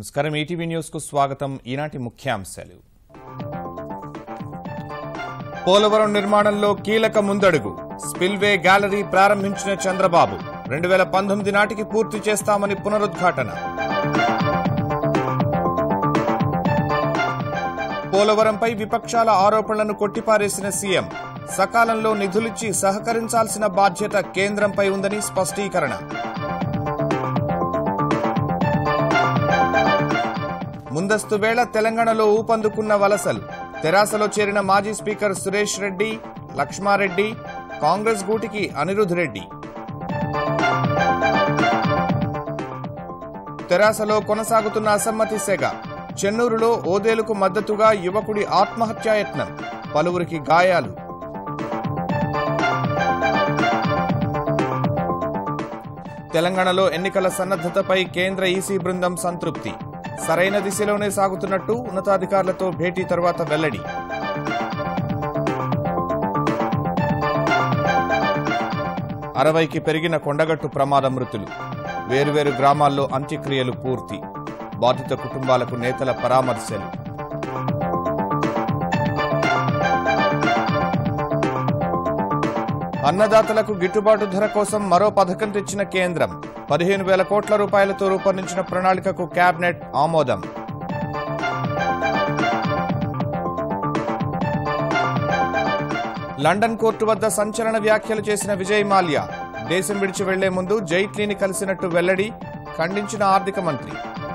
నమస్కారం ETV news కు స్వాగతం ఈనాటి ముఖ్యాంశాలు పోలవరం నిర్మాణంలో కీలక ముందడుగు స్పిల్వే గ్యాలరీ ప్రారంభించిన చంద్రబాబు రెండు వేల పంతొమ్మిది నాటికి పూర్తి చేస్తామని పునరుద్ఘాటన పోలవరంపై విపక్షాల ఆరోపణలను కొట్టిపారేసిన సీఎం సకాలంలో నిధులిచ్చి సహకరించాల్సిన బాధ్యత కేంద్రంపై ఉందని స్పష్టీకరణ ముందస్తు వేళ తెలంగాణలో ఊపందుకున్న వలసలు తెరాసలో చేరిన మాజీ స్పీకర్ సురేష్ రెడ్డి లక్ష్మారెడ్డి కాంగ్రెస్ గూటికి అనిరుద్ రెడ్డి తెరాసలో కొనసాగుతున్న అసమ్మతి సెగ చెన్నూరులో ఓదేలుకు మద్దతుగా యువకుడి ఆత్మహత్యాయత్నం పలువురికి గాయాలు తెలంగాణలో ఎన్నికల సన్నద్దతపై కేంద్ర ఈసీ బృందం సంతృప్తి సరైన దిశలోనే సాగుతున్నట్టు ఉన్నతాధికారులతో భేటీ తర్వాత వెల్లడి అరవైకి పెరిగిన కొండగట్టు ప్రమాద మృతులు వేరువేరు గ్రామాల్లో అంత్యక్రియలు పూర్తి బాధిత కుటుంబాలకు నేతల పరామర్శలు అన్నదాతలకు గిట్టుబాటు ధర కోసం మరో పథకం తెచ్చిన కేంద్రం పదిహేను వేల కోట్ల రూపాయలతో రూపొందించిన ప్రణాళికకు కేబినెట్ ఆమోదం లండన్ కోర్టు వద్ద సంచలన వ్యాఖ్యలు చేసిన విజయ్ మాల్యా దేశం విడిచి వెళ్లే ముందు జైట్లీని కలిసినట్టు వెల్లడి ఖండించిన ఆర్థిక మంత్రి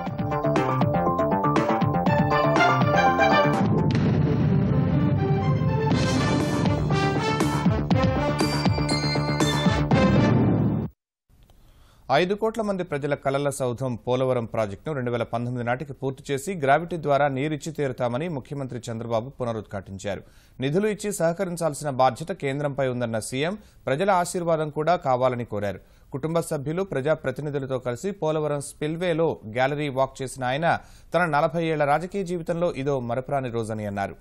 ఐదు కోట్ల మంది ప్రజల కలల సౌధం పోలవరం ప్రాజెక్టును రెండు వేల పంతొమ్మిది నాటికి పూర్తి చేసి గ్రావిటీ ద్వారా నీరిచ్చి తీరుతామని ముఖ్యమంత్రి చంద్రబాబు పునరుద్ఘాటించారు నిధులు ఇచ్చి సహకరించాల్సిన బాధ్యత కేంద్రంపై ఉందన్న సీఎం ప్రజల ఆశీర్వాదం కూడా కావాలని కోరారు కుటుంబ సభ్యులు ప్రజాప్రతినిధులతో కలిసి పోలవరం స్పిల్వేలో గ్యాలరీ వాక్ చేసిన ఆయన తన నలభై ఏళ్ల రాజకీయ జీవితంలో ఇదో మరపురాని రోజని అన్నారు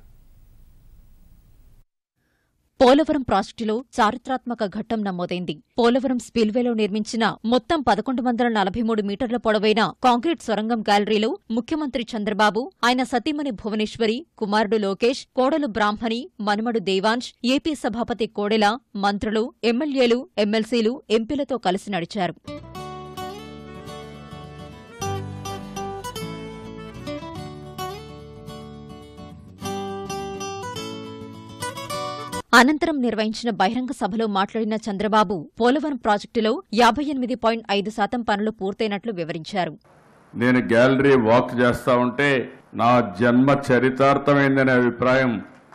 పోలవరం ప్రాజెక్టులో చారిత్రాత్మక ఘట్టం నమోదైంది పోలవరం స్పిల్వేలో నిర్మించిన మొత్తం పదకొండు వందల నలభై మూడు మీటర్ల పొడవైన కాంక్రీట్ సొరంగం గ్యాలరీలో ముఖ్యమంత్రి చంద్రబాబు ఆయన సతీమణి భువనేశ్వరి కుమారుడు లోకేష్ కోడలు బ్రాహ్మణి మనుమడు దేవాంశ్ ఏపీ సభాపతి కోడెల మంత్రులు ఎమ్మెల్యేలు ఎమ్మెల్సీలు ఎంపీలతో కలిసి నడిచారు అనంతరం నిర్వహించిన బహిరంగ సభలో మాట్లాడిన చంద్రబాబు పోలవరం ప్రాజెక్టులో యాభై ఎనిమిది పాయింట్ ఐదు శాతం పనులు పూర్తయినట్లు వివరించారు నేను గ్యాలరీ వాక్ చేస్తా ఉంటే నా జన్మ చరితార్థమైందనే అభిప్రాయం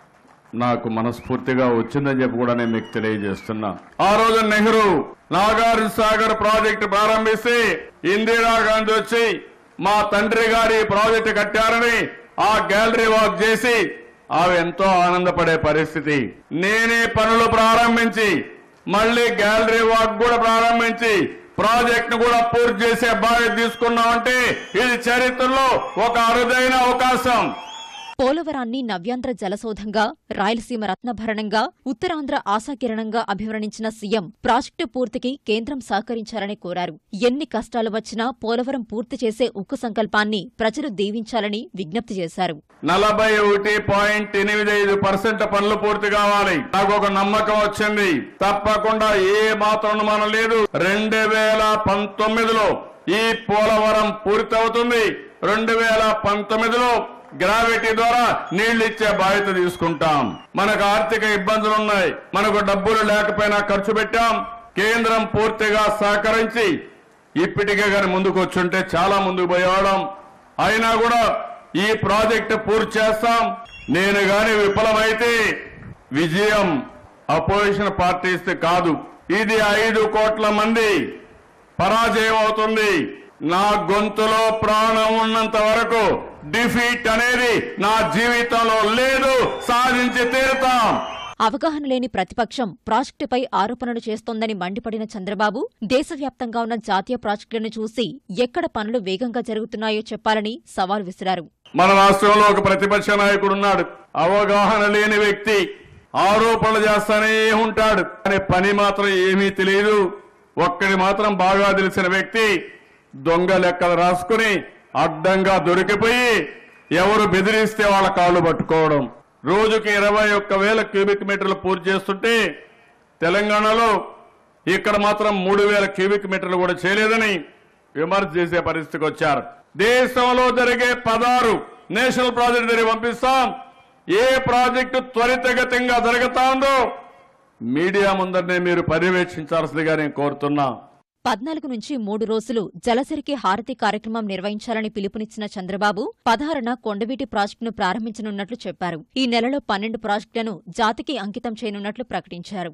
నాకు మనస్ఫూర్తిగా వచ్చిందని చెప్పి కూడా నేను మీకు తెలియజేస్తున్నా ఆ రోజు నెహ్రూ నాగార్జున సాగర్ ప్రాజెక్టు ప్రారంభిస్తే ఇందిరాగాంధీ వచ్చి మా తండ్రి గారి ప్రాజెక్టు కట్టారని ఆ గ్యాలరీ వాక్ చేసి ఆమె ఎంతో ఆనందపడే పరిస్థితి నేనే పనులు ప్రారంభించి మళ్ళీ గ్యాలరీ వాక్ కూడా ప్రారంభించి ప్రాజెక్ట్ ను కూడా పూర్తి చేసే బాధ్యత తీసుకున్నామంటే ఇది చరిత్రలో ఒక అరుదైన అవకాశం పోలవరాన్ని నవ్యాంధ్ర జలసౌధంగా రాయలసీమ రత్నభరణంగా ఉత్తరాంధ్ర ఆశాకిరణంగా అభివర్ణించిన సీఎం ప్రాజెక్టు పూర్తికి కేంద్రం సహకరించాలని కోరారు ఎన్ని కష్టాలు వచ్చినా పోలవరం పూర్తి చేసే ఉక్కు సంకల్పాన్ని ప్రజలు దీవించాలని విజ్ఞప్తి చేశారు నలభై ఒకటి పాయింట్ ఎనిమిది ఐదు పర్సెంట్ పనులు పూర్తి కావాలి నాకు ఒక నమ్మకం వచ్చింది తప్పకుండా ఏ మాత్రం అనుమానం లేదు రెండు వేల పంతొమ్మిదిలో ఈ పోలవరం పూర్తవుతుంది రెండు వేల పంతొమ్మిదిలో గ్రావిటీ ద్వారా నీళ్లు ఇచ్చే బాధ్యత తీసుకుంటాం మనకు ఆర్థిక ఇబ్బందులు ఉన్నాయి మనకు డబ్బులు లేకపోయినా ఖర్చు పెట్టాం కేంద్రం పూర్తిగా సహకరించి ఇప్పటికే గాని ముందుకు వచ్చుంటే చాలా ముందుకు పోయేవాళ్ళం అయినా కూడా ఈ ప్రాజెక్టు పూర్తి చేస్తాం నేను గాని విఫలమైతే విజయం అపోజిషన్ పార్టీస్ కాదు ఇది ఐదు కోట్ల మంది పరాజయం అవుతుంది నా గొంతులో ప్రాణం ఉన్నంత వరకు డిఫీట్ అనేది నా జీవితంలో లేదు సాధించి తీరుతాం అవగాహన లేని ప్రతిపక్షం ప్రాజెక్టుపై ఆరోపణలు చేస్తోందని మండిపడిన చంద్రబాబు దేశవ్యాప్తంగా ఉన్న జాతీయ ప్రాజెక్టులను చూసి ఎక్కడ పనులు వేగంగా జరుగుతున్నాయో చెప్పాలని సవాల్ విసిరారు మన రాష్ట్రంలో ఒక ప్రతిపక్ష నాయకుడు ఉన్నాడు అవగాహన లేని వ్యక్తి ఆరోపణలు చేస్తానే ఉంటాడు కానీ పని మాత్రం ఏమీ తెలియదు ఒక్కడి మాత్రం బాగా తెలిసిన వ్యక్తి దొంగ లెక్కలు రాసుకుని అడ్డంగా దొరికిపోయి ఎవరు బెదిరిస్తే వాళ్ళ కాళ్ళు పట్టుకోవడం రోజుకి ఇరవై ఒక్క వేల క్యూబిక్ మీటర్లు పూర్తి చేస్తుంటే తెలంగాణలో ఇక్కడ మాత్రం మూడు వేల క్యూబిక్ మీటర్లు కూడా చేయలేదని విమర్శ చేసే పరిస్థితికి వచ్చారు దేశంలో జరిగే పదహారు నేషనల్ ప్రాజెక్టు దగ్గర పంపిస్తాం ఏ ప్రాజెక్టు త్వరితగతంగా జరుగుతా ఉందో మీడియా ముందరనే మీరు పర్యవేక్షించాల్సిందిగా నేను కోరుతున్నా పద్నాలుగు నుంచి మూడు రోజులు జలసరికి హారతి కార్యక్రమం నిర్వహించాలని పిలుపునిచ్చిన చంద్రబాబు పదహారున కొండవీటి ప్రాజెక్టును ప్రారంభించనున్నట్లు చెప్పారు ఈ నెలలో పన్నెండు ప్రాజెక్టులను జాతికి అంకితం చేయనున్నట్లు ప్రకటించారు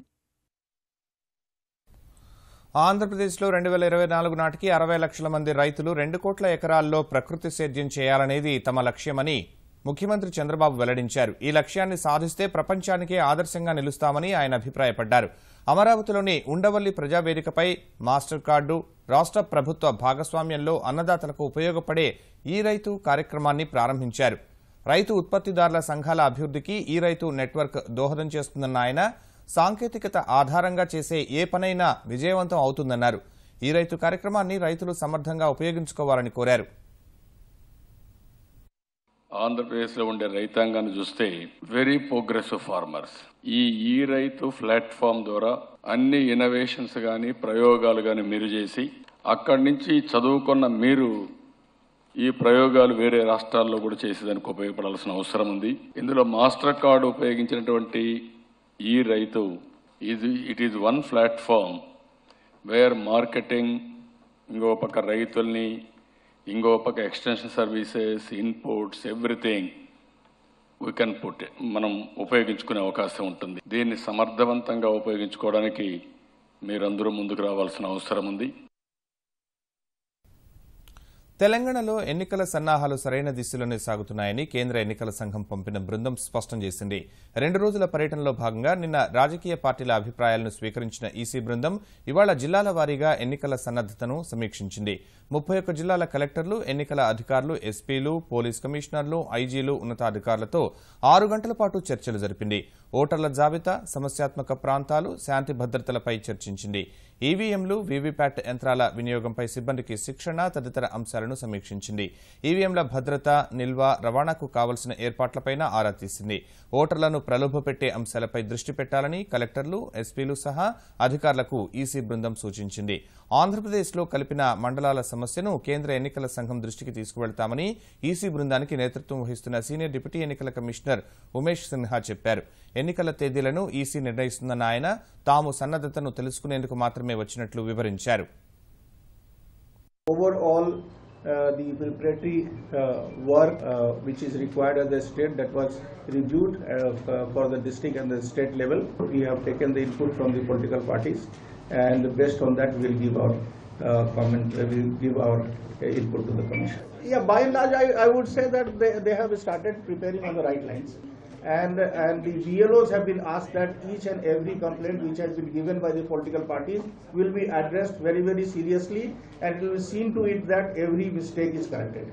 ఆంధ్రప్రదేశ్లో రెండు వేల ఇరవై నాలుగు నాటికి అరవై లక్షల మంది రైతులు రెండు కోట్ల ఎకరాల్లో ప్రకృతి సేద్యం చేయాలనేది తమ లక్ష్యమని ముఖ్యమంత్రి చంద్రబాబు వెల్లడించారు ఈ లక్ష్యాన్ని సాధిస్తే ప్రపంచానికే ఆదర్శంగా నిలుస్తామని ఆయన అభిప్రాయపడ్డారు అమరావతిలోని ఉండవల్లి ప్రజావేదికపై మాస్టర్ కార్డు రాష్ట్ర ప్రభుత్వ భాగస్వామ్యంలో అన్నదాతలకు ఉపయోగపడే ఈ రైతు కార్యక్రమాన్ని ప్రారంభించారు రైతు ఉత్పత్తిదారుల సంఘాల అభివృద్ధికి ఈ రైతు నెట్వర్క్ దోహదం చేస్తుందన్న ఆయన సాంకేతికత ఆధారంగా చేసే ఏ పనైనా విజయవంతం అవుతుందన్నారు ఈ రైతు కార్యక్రమాన్ని రైతులు సమర్థంగా ఉపయోగించుకోవాలని కోరారు ఆంధ్రప్రదేశ్లో ఉండే రైతాంగాన్ని చూస్తే వెరీ ప్రోగ్రెసివ్ ఫార్మర్స్ ఈ ఈ రైతు ప్లాట్ఫామ్ ద్వారా అన్ని ఇన్నోవేషన్స్ కానీ ప్రయోగాలు కానీ మీరు చేసి అక్కడి నుంచి చదువుకున్న మీరు ఈ ప్రయోగాలు వేరే రాష్ట్రాల్లో కూడా చేసేదానికి ఉపయోగపడాల్సిన అవసరం ఉంది ఇందులో మాస్టర్ కార్డు ఉపయోగించినటువంటి ఈ రైతు ఇది it is one platform where marketing ఇంకో పక్క రైతుల్ని ఇంకో పక్క extension services inputs everything we can put మనం ఉపయోగించుకునే అవకాశం ఉంటుంది దీన్ని సమర్థవంతంగా ఉపయోగించుకోవడానికి మీరందరూ ముందుకు రావాల్సిన అవసరం ఉంది తెలంగాణలో ఎన్నికల సన్నాహాలు సరైన దిశలోనే సాగుతున్నాయని కేంద్ర ఎన్నికల సంఘం పంపిన బృందం స్పష్టం చేసింది రెండు రోజుల పర్యటనలో భాగంగా నిన్న రాజకీయ పార్టీల అభిప్రాయాలను స్వీకరించిన ఈసీ బృందం ఇవాళ జిల్లాల వారీగా ఎన్నికల సన్నద్దతను సమీక్షించింది ముప్పై ఒక్క జిల్లాల కలెక్టర్లు ఎన్నికల అధికారులు ఎస్పీలు పోలీస్ కమిషనర్లు ఐజీలు ఉన్నతాధికారులతో ఆరు గంటల పాటు చర్చలు జరిపింది ఓటర్ల జాబితా సమస్యాత్మక ప్రాంతాలు శాంతి భద్రతలపై చర్చించింది ఈవీఎంలు వీవీప్యాట్ యంత్రాల వినియోగంపై సిబ్బందికి శిక్షణ తదితర అంశాలను సమీక్షించింది ఈవీఎంల భద్రత నిల్వ రవాణాకు కావలసిన ఏర్పాట్లపైన ఆరా తీసింది ఓటర్లను ప్రలోభపెట్టే అంశాలపై దృష్టి పెట్టాలని కలెక్టర్లు ఎస్పీలు సహా అధికారులకు ఈసీ బృందం సూచించింది ఆంధ్రప్రదేశ్లో కలిపిన మండలాల సమస్యను కేంద్ర ఎన్నికల సంఘం దృష్టికి తీసుకువెళ్తామని ఈసీ బృందానికి నేతృత్వం వహిస్తున్న సీనియర్ డిప్యూటీ ఎన్నికల కమిషనర్ ఉమేష్ సిన్హా చెప్పారు ఎన్నికల తేదీలను ఈసీ నిర్ణయిస్తుందన్న ఆయన తాము సన్నద్దతను తెలుసుకునేందుకు మాత్రమే వచ్చినట్లు వివరించారు Overall, uh, the preparatory uh, work uh, which is required at the state that was reviewed uh, f- for the district and the state level. We have taken the input from the political parties and based on that we will give our uh, comment, uh, we will give our uh, input to the commission. Yeah, by and large, I, I would say that they, they have started preparing on the right lines. And, and the BLOs have been asked that each and every complaint which has been given by the political parties will be addressed very, very seriously and it will be seen to it that every mistake is corrected.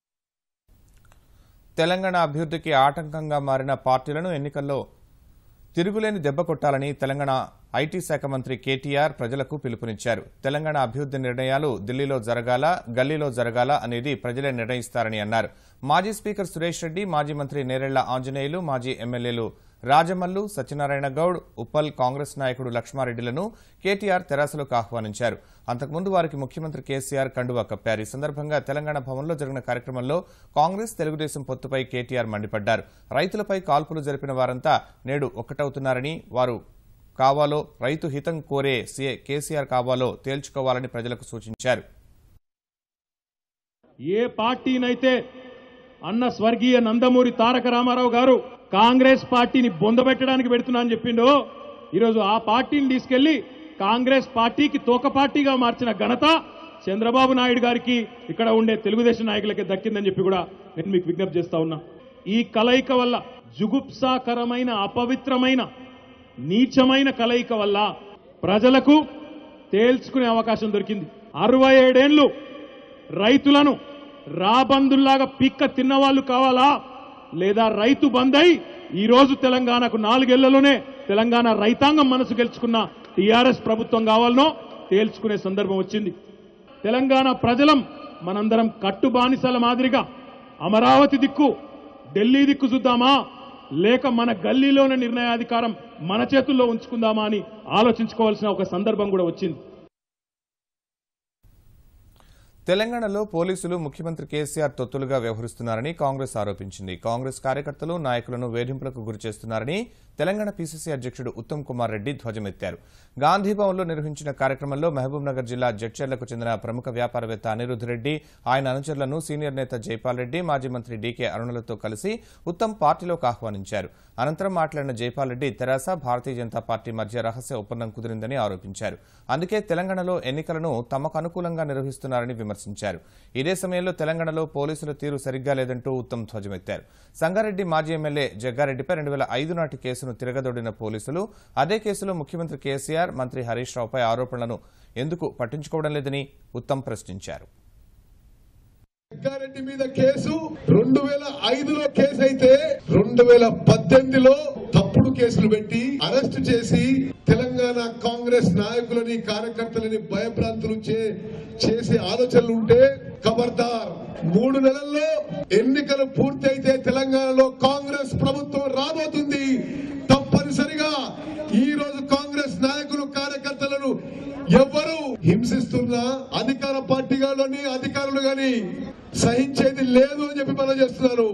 Telangana అభివృద్ధికి ఆటంకంగా మారిన పార్టీలను ఎన్నికల్లో తిరుగులేని దెబ్బ కొట్టాలని Telangana IT శాఖ మంత్రి కేటీఆర్ ప్రజలకు పిలుపునిచ్చారు తెలంగాణ అభివృద్ది నిర్ణయాలు ఢిల్లీలో జరగాల గల్లీలో జరగాల అనేది ప్రజలే నిర్ణయిస్తారని అన్నారు మాజీ స్పీకర్ సురేష్ రెడ్డి మాజీ మంత్రి నేరెళ్ల ఆంజనేయులు మాజీ ఎమ్మెల్యేలు రాజమల్లు సత్యనారాయణ గౌడ్ ఉప్పల్ కాంగ్రెస్ నాయకుడు లక్ష్మారెడ్డిలను కేటీఆర్ తెరాసలోకి ఆహ్వానించారు అంతకుముందు వారికి ముఖ్యమంత్రి కేసీఆర్ కండువా కప్పారు ఈ సందర్భంగా తెలంగాణ భవన్లో జరిగిన కార్యక్రమంలో కాంగ్రెస్ తెలుగుదేశం పొత్తుపై కేటీఆర్ మండిపడ్డారు రైతులపై కాల్పులు జరిపిన వారంతా నేడు ఒక్కటవుతున్నారని వారు కావాలో రైతు హితం కోరే సీఏ కేసీఆర్ కావాలో తేల్చుకోవాలని ప్రజలకు సూచించారు ఏ పార్టీనైతే అన్న స్వర్గీయ నందమూరి తారక రామారావు గారు కాంగ్రెస్ పార్టీని బొందబెట్టడానికి పెడుతున్నా అని చెప్పిండో ఈరోజు ఆ పార్టీని తీసుకెళ్లి కాంగ్రెస్ పార్టీకి తోక పార్టీగా మార్చిన ఘనత చంద్రబాబు నాయుడు గారికి ఇక్కడ ఉండే తెలుగుదేశం నాయకులకి దక్కిందని చెప్పి కూడా నేను మీకు విజ్ఞప్తి చేస్తా ఉన్నా ఈ కలయిక వల్ల జుగుప్సాకరమైన అపవిత్రమైన నీచమైన కలయిక వల్ల ప్రజలకు తేల్చుకునే అవకాశం దొరికింది అరవై ఏడేళ్లు రైతులను రాబందుల్లాగా పిక్క తిన్నవాళ్ళు కావాలా లేదా రైతు బందై ఈ రోజు తెలంగాణకు నాలుగేళ్లలోనే తెలంగాణ రైతాంగం మనసు గెలుచుకున్న టీఆర్ఎస్ ప్రభుత్వం కావాలనో తేల్చుకునే సందర్భం వచ్చింది తెలంగాణ ప్రజలం మనందరం కట్టు బానిసల మాదిరిగా అమరావతి దిక్కు ఢిల్లీ దిక్కు చూద్దామా లేక మన గల్లీలోనే నిర్ణయాధికారం మన చేతుల్లో ఉంచుకుందామా అని ఆలోచించుకోవాల్సిన ఒక సందర్భం కూడా వచ్చింది తెలంగాణలో పోలీసులు ముఖ్యమంత్రి కేసీఆర్ తొత్తులుగా వ్యవహరిస్తున్నారని కాంగ్రెస్ ఆరోపించింది కాంగ్రెస్ కార్యకర్తలు నాయకులను వేధింపులకు గురిచేస్తున్నారని తెలంగాణ పీసీసీ అధ్యక్షుడు ఉత్తమ్ కుమార్ రెడ్డి ధ్వజమెత్తారు గాంధీభవన్లో నిర్వహించిన కార్యక్రమంలో మహబూబ్నగర్ జిల్లా జడ్చర్లకు చెందిన ప్రముఖ వ్యాపారవేత్త అనిరుద్ రెడ్డి ఆయన అనుచరులను సీనియర్ నేత జైపాల్ రెడ్డి మాజీ మంత్రి డీకే అరుణలతో కలిసి ఉత్తమ్ పార్టీలోకి ఆహ్వానించారు అనంతరం మాట్లాడిన జైపాల్ రెడ్డి తెరాస భారతీయ జనతా పార్టీ మధ్య రహస్య ఒప్పందం కుదిరిందని ఆరోపించారు అందుకే తెలంగాణలో ఎన్నికలను తమకు అనుకూలంగా నిర్వహిస్తున్నారని విమర్శించారు ఇదే సమయంలో తెలంగాణలో పోలీసుల తీరు సరిగ్గా లేదంటూ ఉత్తమ్ ధ్వజమెత్తారు సంగారెడ్డి మాజీ ఎమ్మెల్యే జగ్గారెడ్డిపై రెండు వేల ఐదు నాటి కేసును తిరగదొడిన పోలీసులు అదే కేసులో ముఖ్యమంత్రి కేసీఆర్ మంత్రి హరీష్ రావుపై ఆరోపణలను ఎందుకు పట్టించుకోవడం లేదని ఉత్తమ్ ప్రశ్నించారు జగ్గారెడ్డి మీద కేసు రెండు వేల ఐదులో కేసు అయితే రెండు వేల పద్దెనిమిదిలో తప్పుడు కేసులు పెట్టి అరెస్ట్ చేసి తెలంగాణ కాంగ్రెస్ నాయకులని కార్యకర్తలని భయభ్రాంతులు చే- చేసే ఆలోచనలు ఉంటే ఖబర్దార్ మూడు నెలల్లో ఎన్నికలు పూర్తి అయితే తెలంగాణలో కాంగ్రెస్ ప్రభుత్వం రాబోతుంది తప్పనిసరిగా ఈ రోజు కాంగ్రెస్ నాయకులు కార్యకర్తలను ఎవరు హింసిస్తున్నా అధికార పార్టీ గాని అధికారులు గాని సహించేది లేదు అని చెప్పి మనం చేస్తున్నారు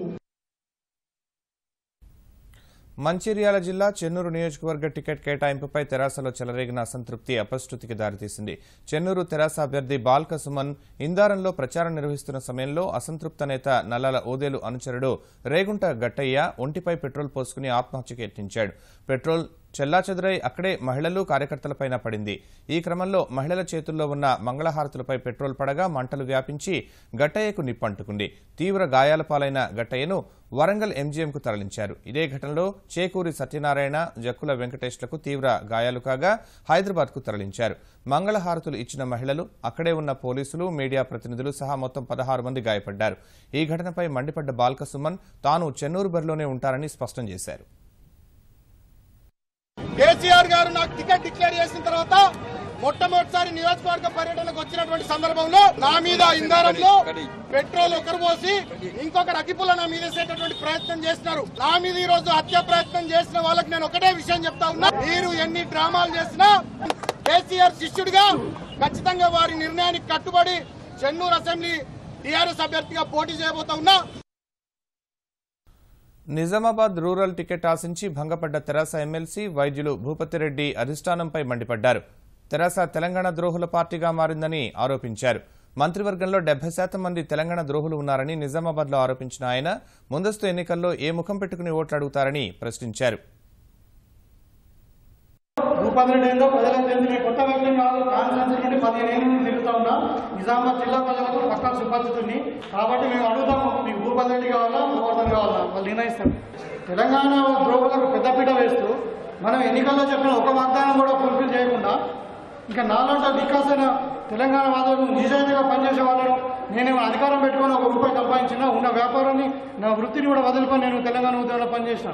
మంచిర్యాల జిల్లా చెన్నూరు నియోజకవర్గ టికెట్ కేటాయింపుపై తెరాసలో చెలరేగిన అసంతృప్తి అపశృతికి దారితీసింది చెన్నూరు తెరాస అభ్యర్థి బాల్క సుమన్ ఇందారంలో ప్రచారం నిర్వహిస్తున్న సమయంలో అసంతృప్త నేత నల్లల ఓదేలు అనుచరుడు రేగుంట గట్టయ్య ఒంటిపై పెట్రోల్ పోసుకుని ఆత్మహత్యకు యత్నించాడు పెట్రోల్ చెల్లాచెదురై అక్కడే మహిళలు కార్యకర్తలపైన పడింది ఈ క్రమంలో మహిళల చేతుల్లో ఉన్న మంగళహారతులపై పెట్రోల్ పడగా మంటలు వ్యాపించి గట్టయ్యకు నిప్పంటుకుంది తీవ్ర గాయాల పాలైన గట్టయ్యను వరంగల్ ఎంజీఎంకు తరలించారు ఇదే ఘటనలో చేకూరి సత్యనారాయణ జక్కుల వెంకటేష్లకు తీవ్ర గాయాలు కాగా హైదరాబాద్కు తరలించారు మంగళహారతులు ఇచ్చిన మహిళలు అక్కడే ఉన్న పోలీసులు మీడియా ప్రతినిధులు సహా మొత్తం పదహారు మంది గాయపడ్డారు ఈ ఘటనపై మండిపడ్డ బాల్క సుమన్ తాను చెన్నూరు బరిలోనే ఉంటారని స్పష్టం చేశారు కేసీఆర్ గారు నాకు టికెట్ డిక్లేర్ చేసిన తర్వాత మొట్టమొదటిసారి నియోజకవర్గ పర్యటనకు వచ్చినటువంటి సందర్భంలో నా మీద ఇంధారంలో పెట్రోల్ ఒకరు పోసి ఇంకొకరు అగ్గిపుల్ల నా మీద వేసేటటువంటి ప్రయత్నం చేస్తున్నారు నా మీద ఈ రోజు హత్య ప్రయత్నం చేసిన వాళ్ళకి నేను ఒకటే విషయం చెప్తా ఉన్నా మీరు ఎన్ని డ్రామాలు చేసినా కేసీఆర్ శిష్యుడిగా ఖచ్చితంగా వారి నిర్ణయానికి కట్టుబడి చెన్నూరు అసెంబ్లీ టీఆర్ఎస్ అభ్యర్థిగా పోటీ చేయబోతా ఉన్నా నిజామాబాద్ రూరల్ టికెట్ ఆశించి భంగపడ్డ తెరాస ఎమ్మెల్సీ వైద్యులు భూపతిరెడ్డి అధిష్టానంపై మండిపడ్డారు తెరాస తెలంగాణ ద్రోహుల పార్టీగా మారిందని ఆరోపించారు మంత్రివర్గంలో డెబ్బై శాతం మంది తెలంగాణ ద్రోహులు ఉన్నారని నిజామాబాద్లో ఆరోపించిన ఆయన ముందస్తు ఎన్నికల్లో ఏ ముఖం పెట్టుకుని ఓట్లు అడుగుతారని ప్రశ్నించారు భూపతి ఏందో ప్రజలకు తెలిసి నేను కొత్త వ్యక్తిని కాదు కాన్స్టిట్యూన్సీ నుండి పదిహేను ఏళ్ళ నుంచి తిరుగుతా ఉన్నా నిజామాబాద్ జిల్లా ప్రజలకు పక్కా సుపరిచితుడిని కాబట్టి మేము అడుగుతాము మీకు భూపతి రెడ్డి కావాలా గోవర్ధన్ కావాలా వాళ్ళు నిర్ణయిస్తారు తెలంగాణ ద్రోహులకు పెద్దపీట వేస్తూ మనం ఎన్నికల్లో చెప్పిన ఒక వాగ్దానం కూడా ఫుల్ఫిల్ చేయకుండా ఇంకా నాలాంటి వికాసైన తెలంగాణ వాదులు నిజాయితీగా పనిచేసే వాళ్ళను నేనేమో అధికారం పెట్టుకొని ఒక రూపాయి సంపాదించిన ఉన్న వ్యాపారాన్ని నా వృత్తిని కూడా వదులుకొని నేను తెలంగాణ ఉద్యోగంలో పనిచేసిన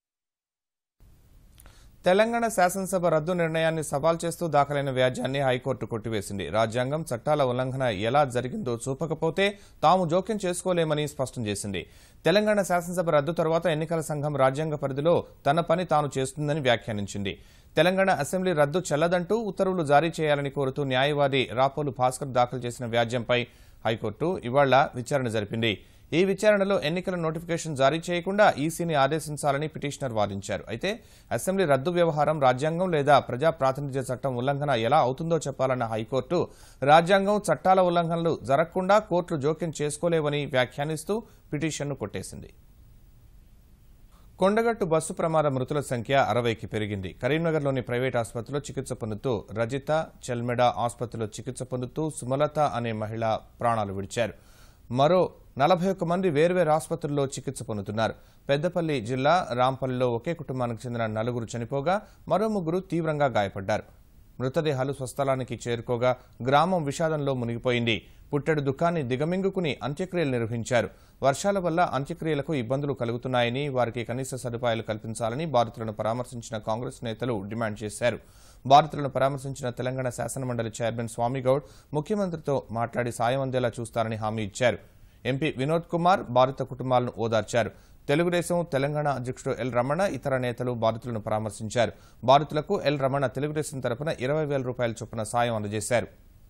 తెలంగాణ శాసనసభ రద్దు నిర్ణయాన్ని సవాల్ చేస్తూ దాఖలైన వ్యాజ్యాన్ని హైకోర్టు కొట్టివేసింది రాజ్యాంగం చట్టాల ఉల్లంఘన ఎలా జరిగిందో చూపకపోతే తాము జోక్యం చేసుకోలేమని స్పష్టం చేసింది తెలంగాణ శాసనసభ రద్దు తర్వాత ఎన్నికల సంఘం రాజ్యాంగ పరిధిలో తన పని తాను చేస్తుందని వ్యాఖ్యానించింది తెలంగాణ అసెంబ్లీ రద్దు చెల్లదంటూ ఉత్తర్వులు జారీ చేయాలని కోరుతూ న్యాయవాది రాపోలు భాస్కర్ దాఖలు చేసిన వ్యాజ్యంపై హైకోర్టు ఇవాళ విచారణ జరిపింది ఈ విచారణలో ఎన్నికల నోటిఫికేషన్ జారీ చేయకుండా ఈసీని ఆదేశించాలని పిటిషనర్ వాదించారు అయితే అసెంబ్లీ రద్దు వ్యవహారం రాజ్యాంగం లేదా ప్రజా ప్రాతినిధ్య చట్టం ఉల్లంఘన ఎలా అవుతుందో చెప్పాలన్న హైకోర్టు రాజ్యాంగం చట్టాల ఉల్లంఘనలు జరగకుండా కోర్టులు జోక్యం చేసుకోలేవని వ్యాఖ్యానిస్తూ పిటిషన్ను కొట్టేసింది కొండగట్టు బస్సు ప్రమాద మృతుల సంఖ్య అరవైకి పెరిగింది కరీంనగర్లోని ప్రైవేట్ ఆసుపత్రిలో చికిత్స పొందుతూ రజిత చెల్మెడ ఆసుపత్రిలో చికిత్స పొందుతూ సుమలత అనే మహిళ ప్రాణాలు విడిచారు మరో నలభై ఒక్క మంది వేర్వేరు ఆసుపత్రుల్లో చికిత్స పొందుతున్నారు పెద్దపల్లి జిల్లా రాంపల్లిలో ఒకే కుటుంబానికి చెందిన నలుగురు చనిపోగా మరో ముగ్గురు తీవ్రంగా గాయపడ్డారు మృతదేహాలు స్వస్థలానికి చేరుకోగా గ్రామం విషాదంలో మునిగిపోయింది పుట్టెడు దుఃఖాన్ని దిగమింగుకుని అంత్యక్రియలు నిర్వహించారు వర్షాల వల్ల అంత్యక్రియలకు ఇబ్బందులు కలుగుతున్నాయని వారికి కనీస సదుపాయాలు కల్పించాలని బాధితులను పరామర్శించిన కాంగ్రెస్ నేతలు డిమాండ్ చేశారు బాధితులను పరామర్శించిన తెలంగాణ శాసనమండలి చైర్మన్ స్వామిగౌడ్ ముఖ్యమంత్రితో మాట్లాడి సాయం అందేలా చూస్తారని హామీ ఇచ్చారు ఎంపీ వినోద్ కుమార్ బాధిత కుటుంబాలను ఓదార్చారు తెలుగుదేశం తెలంగాణ అధ్యక్షుడు ఎల్ రమణ ఇతర నేతలు బాధితులను పరామర్శించారు బాధితులకు ఎల్ రమణ తెలుగుదేశం తరపున ఇరవై వేల రూపాయల చొప్పున సాయం అందజేశారు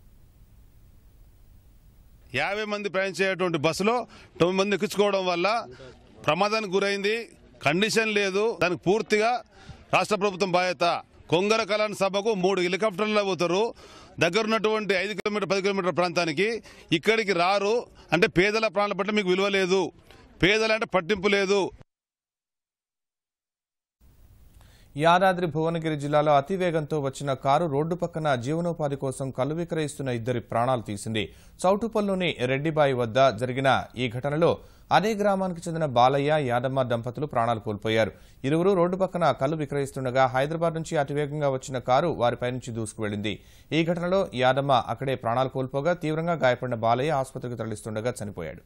యాభై మంది ప్రయాణించేటువంటి బస్సులో తొమ్మిది మంది ఎక్కించుకోవడం వల్ల ప్రమాదానికి గురైంది కండిషన్ లేదు దానికి పూర్తిగా రాష్ట్ర ప్రభుత్వం బాధ్యత కొంగర కళ్యాణ సభకు మూడు హెలికాప్టర్లు పోతారు దగ్గర ఉన్నటువంటి ఐదు కిలోమీటర్ పది కిలోమీటర్ ప్రాంతానికి ఇక్కడికి రారు అంటే పేదల ప్రాణాల పట్ల మీకు విలువ లేదు పేదలంటే పట్టింపు లేదు యాదాద్రి భువనగిరి జిల్లాలో అతివేగంతో వచ్చిన కారు రోడ్డు పక్కన జీవనోపాధి కోసం కళ్ళు విక్రయిస్తున్న ఇద్దరి ప్రాణాలు తీసింది చౌటుపల్లిలోని రెడ్డిబాయి వద్ద జరిగిన ఈ ఘటనలో అదే గ్రామానికి చెందిన బాలయ్య యాదమ్మ దంపతులు ప్రాణాలు కోల్పోయారు ఇరువురు రోడ్డు పక్కన కళ్ళు విక్రయిస్తుండగా హైదరాబాద్ నుంచి అతివేగంగా వచ్చిన కారు వారిపై నుంచి దూసుకువెళ్లింది ఈ ఘటనలో యాదమ్మ అక్కడే ప్రాణాలు కోల్పోగా తీవ్రంగా గాయపడిన బాలయ్య ఆసుపత్రికి తరలిస్తుండగా చనిపోయాడు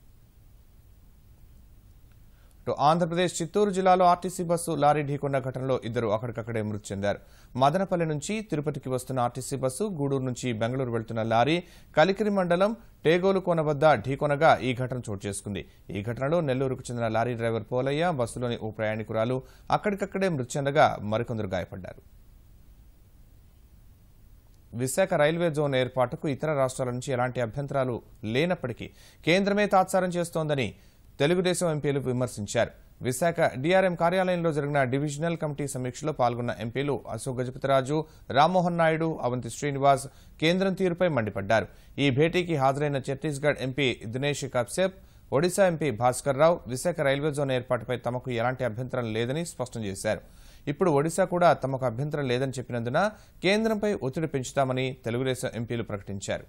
అటు ఆంధ్రప్రదేశ్ చిత్తూరు జిల్లాలో ఆర్టీసీ బస్సు లారీ ఢీకొన్న ఘటనలో ఇద్దరు అక్కడికక్కడే మృతి చెందారు మదనపల్లి నుంచి తిరుపతికి వస్తున్న ఆర్టీసీ బస్సు గూడూరు నుంచి బెంగళూరు వెళ్తున్న లారీ కలికిరి మండలం టేగోలు కోన వద్ద ఢీకొనగా ఈ ఘటన చోటు చేసుకుంది ఈ ఘటనలో నెల్లూరుకు చెందిన లారీ డ్రైవర్ పోలయ్య బస్సులోని ఓ ప్రయాణికురాలు అక్కడికక్కడే మృతి చెందగా మరికొందరు గాయపడ్డారు విశాఖ రైల్వే జోన్ ఏర్పాటుకు ఇతర రాష్ట్రాల నుంచి ఎలాంటి అభ్యంతరాలు లేనప్పటికీ కేంద్రమే తాత్సారం చేస్తోందని తెలుగుదేశం ఎంపీలు విమర్శించారు విశాఖ డీఆర్ఎం కార్యాలయంలో జరిగిన డివిజనల్ కమిటీ సమీక్షలో పాల్గొన్న ఎంపీలు అశోక్ గజపతిరాజు రామ్మోహన్ నాయుడు అవంతి శ్రీనివాస్ కేంద్రం తీరుపై మండిపడ్డారు ఈ భేటీకి హాజరైన ఛత్తీస్గఢ్ ఎంపీ దినేష్ కప్సేప్ Odisha MP Bhaskar Rao Visakha railway zone ఏర్పాటుపై తమకు ఎలాంటి అభ్యంతరం లేదని స్పష్టం చేశారు ఇప్పుడు ఒడిశా కూడా తమకు అభ్యంతరం లేదని చెప్పినందున కేంద్రంపై ఒత్తిడి పెంచుతామని తెలుగుదేశం ఎంపీలు ప్రకటించారు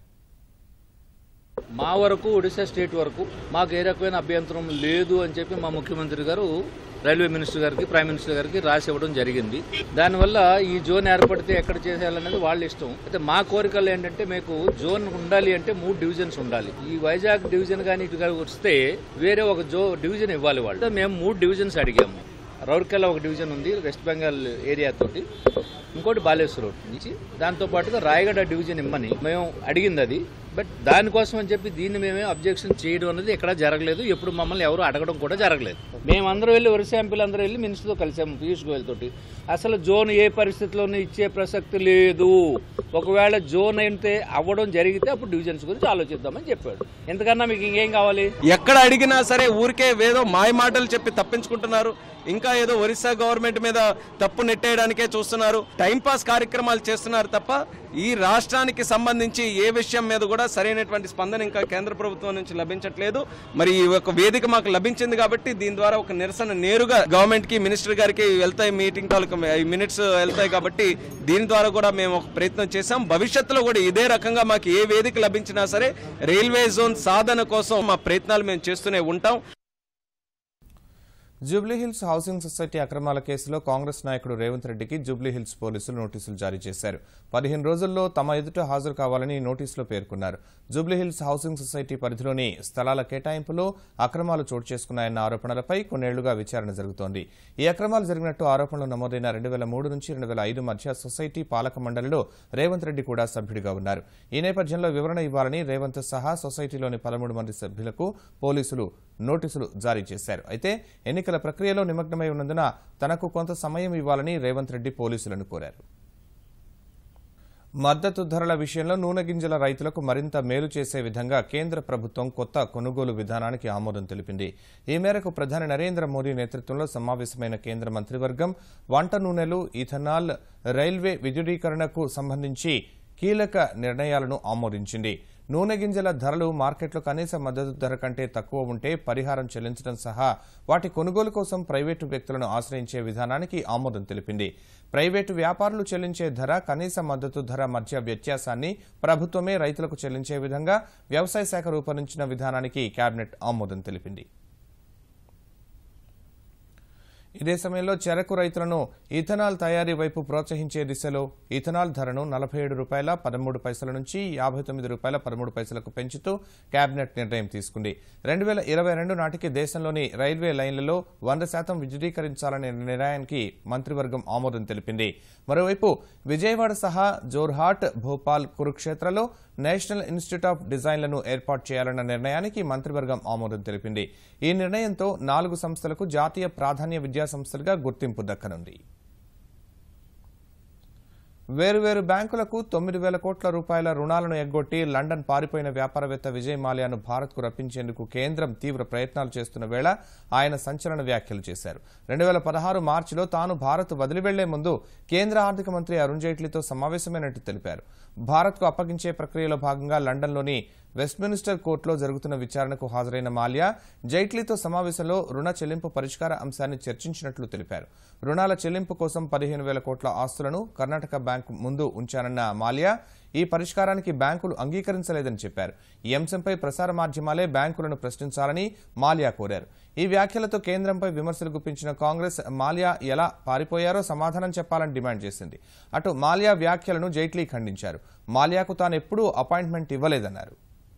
మా వరకు ఒడిశా స్టేట్ వరకు మాకు ఏ రకమైన అభ్యంతరం లేదు అని చెప్పి మా ముఖ్యమంత్రి గారు రైల్వే మినిస్టర్ గారికి ప్రైమ్ మినిస్టర్ గారికి రాసి ఇవ్వడం జరిగింది దానివల్ల ఈ జోన్ ఏర్పడితే ఎక్కడ చేసేయాలనేది వాళ్ళ ఇష్టం అయితే మా కోరికలు ఏంటంటే మీకు జోన్ ఉండాలి అంటే మూడు డివిజన్స్ ఉండాలి ఈ వైజాగ్ డివిజన్ కానీ ఇటు కానీ వస్తే వేరే ఒక జో డివిజన్ ఇవ్వాలి వాళ్ళు మేము మూడు డివిజన్స్ అడిగాము రౌర్కెలా ఒక డివిజన్ ఉంది వెస్ట్ బెంగాల్ ఏరియా తోటి ఇంకోటి బాలేశ్వర్ రోడ్ నుంచి దాంతో పాటుగా రాయగడ డివిజన్ ఇమ్మని మేము అడిగింది అది బట్ దానికోసం అని చెప్పి దీన్ని మేమే అబ్జెక్షన్ చేయడం అనేది ఎక్కడా జరగలేదు ఎప్పుడు మమ్మల్ని ఎవరు అడగడం కూడా జరగలేదు మేమందరూ వెళ్ళి వరుస ఎంపీలు అందరూ వెళ్ళి మినిస్టర్తో కలిసాము పీయూష్ గోయల్ తోటి అసలు జోన్ ఏ పరిస్థితిలోనూ ఇచ్చే ప్రసక్తి లేదు ఒకవేళ జోన్ అయితే అవ్వడం జరిగితే అప్పుడు డివిజన్స్ గురించి ఆలోచిద్దామని చెప్పాడు ఎంతకన్నా మీకు ఇంకేం కావాలి ఎక్కడ అడిగినా సరే ఊరికే ఏదో మాయ మాటలు చెప్పి తప్పించుకుంటున్నారు ఇంకా ఏదో ఒరిస్సా గవర్నమెంట్ మీద తప్పు నెట్టేయడానికే చూస్తున్నారు టైంపాస్ కార్యక్రమాలు చేస్తున్నారు తప్ప ఈ రాష్ట్రానికి సంబంధించి ఏ విషయం మీద కూడా సరైనటువంటి స్పందన ఇంకా కేంద్ర ప్రభుత్వం నుంచి లభించట్లేదు మరి ఈ ఒక వేదిక మాకు లభించింది కాబట్టి దీని ద్వారా ఒక నిరసన నేరుగా గవర్నమెంట్ కి మినిస్టర్ గారికి వెళ్తాయి మీటింగ్ తాలూకు మినిట్స్ వెళ్తాయి కాబట్టి దీని ద్వారా కూడా మేము ఒక ప్రయత్నం చేశాం భవిష్యత్తులో కూడా ఇదే రకంగా మాకు ఏ వేదిక లభించినా సరే రైల్వే జోన్ సాధన కోసం మా ప్రయత్నాలు మేము చేస్తూనే ఉంటాం జూబ్లీహిల్స్ హౌసింగ్ సొసైటీ అక్రమాల కేసులో కాంగ్రెస్ నాయకుడు రేవంత్ రెడ్డికి జూబ్లీహిల్స్ పోలీసులు నోటీసులు జారీ చేశారు పదిహేను రోజుల్లో తమ ఎదుట హాజరు కావాలని నోటీసులో పేర్కొన్నారు జూబ్లీహిల్స్ హౌసింగ్ సొసైటీ పరిధిలోని స్థలాల కేటాయింపులో అక్రమాలు చోటు చేసుకున్నాయన్న ఆరోపణలపై కొన్నేళ్లుగా విచారణ జరుగుతోంది ఈ అక్రమాలు జరిగినట్టు ఆరోపణలు నమోదైన రెండు వేల మూడు నుంచి రెండు వేల ఐదు మధ్య సొసైటీ పాలక మండలిలో రేవంత్ రెడ్డి కూడా సభ్యుడిగా ఉన్నారు ఈ నేపథ్యంలో వివరణ ఇవ్వాలని రేవంత్ సహా సొసైటీలోని పదమూడు మంది సభ్యులకు పోలీసులు నోటీసులు జారీ చేశారు అయితే ఎన్నికల ప్రక్రియలో నిమగ్నమై ఉన్నందున తనకు కొంత సమయం ఇవ్వాలని రేవంత్ రెడ్డి పోలీసులను కోరారు మద్దతు ధరల విషయంలో నూనె గింజల రైతులకు మరింత మేలు చేసే విధంగా కేంద్ర ప్రభుత్వం కొత్త కొనుగోలు విధానానికి ఆమోదం తెలిపింది ఈ మేరకు ప్రధాని నరేంద్ర మోదీ నేతృత్వంలో సమావేశమైన కేంద్ర మంత్రివర్గం వంట నూనెలు ఇథనాల్ రైల్వే విద్యుదీకరణకు సంబంధించి కీలక నిర్ణయాలను ఆమోదించింది నూనె గింజల ధరలు మార్కెట్లో కనీస మద్దతు ధర కంటే తక్కువ ఉంటే పరిహారం చెల్లించడం సహా వాటి కొనుగోలు కోసం ప్రైవేటు వ్యక్తులను ఆశ్రయించే విధానానికి ఆమోదం తెలిపింది ప్రైవేటు వ్యాపారులు చెల్లించే ధర కనీస మద్దతు ధర మధ్య వ్యత్యాసాన్ని ప్రభుత్వమే రైతులకు చెల్లించే విధంగా వ్యవసాయ శాఖ రూపొందించిన విధానానికి కేబినెట్ ఆమోదం తెలిపింది ఇదే సమయంలో చెరకు రైతులను ఇథనాల్ తయారీ వైపు ప్రోత్సహించే దిశలో ఇథనాల్ ధరను నలభై ఏడు రూపాయల పదమూడు పైసల నుంచి యాభై తొమ్మిది రూపాయల పదమూడు పైసలకు పెంచుతూ కేబినెట్ నిర్ణయం తీసుకుంది రెండు వేల ఇరవై రెండు నాటికి దేశంలోని రైల్వే లైన్లలో వంద శాతం విద్యుదీకరించాలనే నిర్ణయానికి మంత్రివర్గం ఆమోదం తెలిపింది మరోవైపు విజయవాడ సహా జోర్హాట్ భోపాల్ కురుక్షేత్రలో నేషనల్ ఇన్స్టిట్యూట్ ఆఫ్ డిజైన్లను ఏర్పాటు చేయాలన్న నిర్ణయానికి మంత్రివర్గం ఆమోదం తెలిపింది ఈ నిర్ణయంతో నాలుగు సంస్థలకు జాతీయ ప్రాధాన్య విద్యా సంస్థలుగా గుర్తింపు దక్కనుంది వేరువేరు బ్యాంకులకు తొమ్మిది వేల కోట్ల రూపాయల రుణాలను ఎగ్గొట్టి లండన్ పారిపోయిన వ్యాపారవేత్త విజయ్ మాల్యాను భారత్కు రప్పించేందుకు కేంద్రం తీవ్ర ప్రయత్నాలు చేస్తున్న వేళ ఆయన సంచలన వ్యాఖ్యలు చేశారు రెండు వేల పదహారు మార్చిలో తాను భారత్ వదిలి వెళ్లే ముందు కేంద్ర ఆర్థిక మంత్రి అరుణ్ జైట్లీతో సమావేశమైనట్టు తెలిపారు భారత్కు అప్పగించే ప్రక్రియలో భాగంగా లండన్లోని వెస్ట్మినిస్టర్ కోర్టులో జరుగుతున్న విచారణకు హాజరైన మాల్యా జైట్లీతో సమావేశంలో రుణ చెల్లింపు పరిష్కార అంశాన్ని చర్చించినట్లు తెలిపారు రుణాల చెల్లింపు కోసం పదిహేను వేల కోట్ల ఆస్తులను కర్ణాటక బ్యాంకు ముందు ఉంచానన్న మాల్యా ఈ పరిష్కారానికి బ్యాంకులు అంగీకరించలేదని చెప్పారు ఈ అంశంపై ప్రసార మాధ్యమాలే బ్యాంకులను ప్రశ్నించాలని మాల్యా కోరారు ఈ వ్యాఖ్యలతో కేంద్రంపై విమర్శలు గుప్పించిన కాంగ్రెస్ మాల్యా ఎలా పారిపోయారో సమాధానం చెప్పాలని డిమాండ్ చేసింది అటు మాల్యా వ్యాఖ్యలను జైట్లీ ఖండించారు మాల్యాకు తాను ఎప్పుడూ అపాయింట్మెంట్ ఇవ్వలేదన్నారు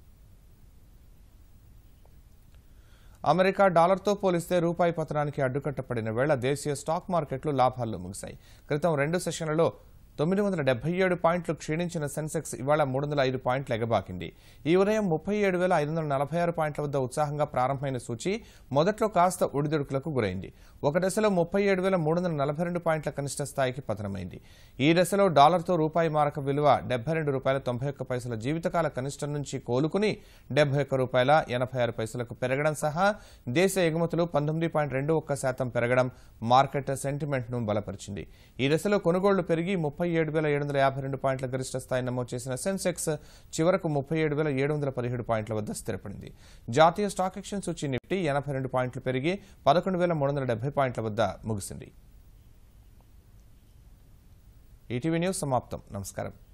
అమెరికా డాలర్తో పోలిస్తే రూపాయి పతనానికి అడ్డుకట్టపడిన వేళ దేశీయ స్టాక్ మార్కెట్లు లాభాల్లో ముగిశాయి క్రితం రెండు సెషన్లలో తొమ్మిది వందల డెబ్బై ఏడు పాయింట్లు క్షీణించిన సెన్సెక్స్ ఇవాళ మూడు వందల ఐదు పాయింట్లు ఎగబాకింది ఈ ఉదయం ముప్పై ఏడు వేల ఐదు వందల నలభై ఆరు పాయింట్ల వద్ద ఉత్సాహంగా ప్రారంభమైన సూచి మొదట్లో కాస్త ఒడిదుడుకులకు గురైంది ఒక దశలో ముప్పై ఏడు వేల మూడు వందల నలభై రెండు పాయింట్ల కనిష్ట స్థాయికి పతనమైంది ఈ దశలో డాలర్తో రూపాయి మారక విలువ డెబ్బై రెండు రూపాయల తొంభై ఒక్క పైసల జీవితకాల కనిష్టం నుంచి కోలుకుని డెబ్బై ఒక్క రూపాయల ఎనభై ఆరు పైసలకు పెరగడం సహా దేశ ఎగుమతులు పంతొమ్మిది పాయింట్ రెండు ఒక్క శాతం పెరగడం మార్కెట్ సెంటిమెంట్ను బలపరిచింది ఈ దశలో కొనుగోళ్లు పెరిగి ముప్పై ఏడు వేల ఏడు వందల యాభై రెండు పాయింట్ల గరిష్ట స్థాయి నమోదు చేసిన సెన్సెక్స్ చివరకు ముప్పై ఏడు వేల ఏడు వందల పదిహేడు పాయింట్ల వద్ద స్థిరపడింది జాతీయ స్టాక్ ఎక్స్చేంజ్ సూచి నిఫ్టీ ఎనభై రెండు పాయింట్లు పెరిగి పదకొండు వేల మూడు వందల డెబ్బై పాయింట్ల వద్ద ముగిసింది ఈటీవీ న్యూస్ సమాప్తం నమస్కారం